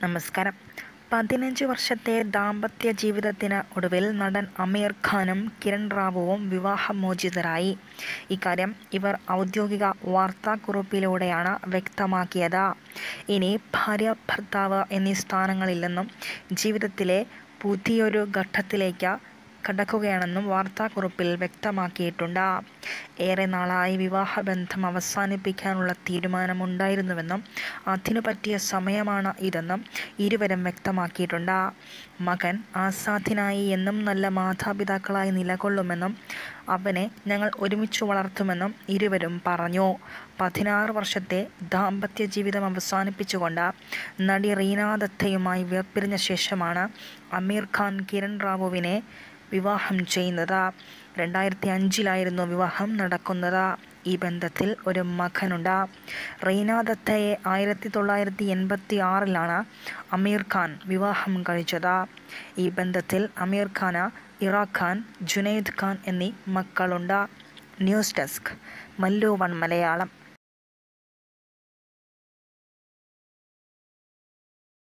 നമസ്കാരം പതിനഞ്ച് വർഷത്തെ ദാമ്പത്യ ജീവിതത്തിന് ഒടുവിൽ നടൻ അമീർ ഖാനും കിരൺ റാവുവും വിവാഹമോചിതരായി ഇക്കാര്യം ഇവർ ഔദ്യോഗിക വാർത്താക്കുറിപ്പിലൂടെയാണ് വ്യക്തമാക്കിയത് ഇനി ഭാര്യ ഭർത്താവ് എന്നീ സ്ഥാനങ്ങളിൽ നിന്നും ജീവിതത്തിലെ പുതിയൊരു ഘട്ടത്തിലേക്ക് കടക്കുകയാണെന്നും വാർത്താക്കുറിപ്പിൽ വ്യക്തമാക്കിയിട്ടുണ്ട് ഏറെ നാളായി വിവാഹബന്ധം അവസാനിപ്പിക്കാനുള്ള തീരുമാനമുണ്ടായിരുന്നുവെന്നും അതിനു പറ്റിയ സമയമാണ് ഇതെന്നും ഇരുവരും വ്യക്തമാക്കിയിട്ടുണ്ട് മകൻ ആസാദിനായി എന്നും നല്ല മാതാപിതാക്കളായി നിലകൊള്ളുമെന്നും അവനെ ഞങ്ങൾ ഒരുമിച്ച് വളർത്തുമെന്നും ഇരുവരും പറഞ്ഞു പതിനാറ് വർഷത്തെ ദാമ്പത്യ ജീവിതം അവസാനിപ്പിച്ചുകൊണ്ട് നടി റീന ദത്തയുമായി വേർപിരിഞ്ഞ ശേഷമാണ് അമീർ ഖാൻ കിരൺ റാവുവിനെ വിവാഹം ചെയ്യുന്നത് രണ്ടായിരത്തി അഞ്ചിലായിരുന്നു വിവാഹം നടക്കുന്നത് ഈ ബന്ധത്തിൽ ഒരു മകനുണ്ട് റീന ദത്തയെ ആയിരത്തി തൊള്ളായിരത്തി എൺപത്തി ആറിലാണ് അമീർ ഖാൻ വിവാഹം കഴിച്ചത് ഈ ബന്ധത്തിൽ അമീർ ഖാന് ഇറാ ഖാൻ ജുനൈദ് ഖാൻ എന്നീ മക്കളുണ്ട് news desk Mallu one Malayalam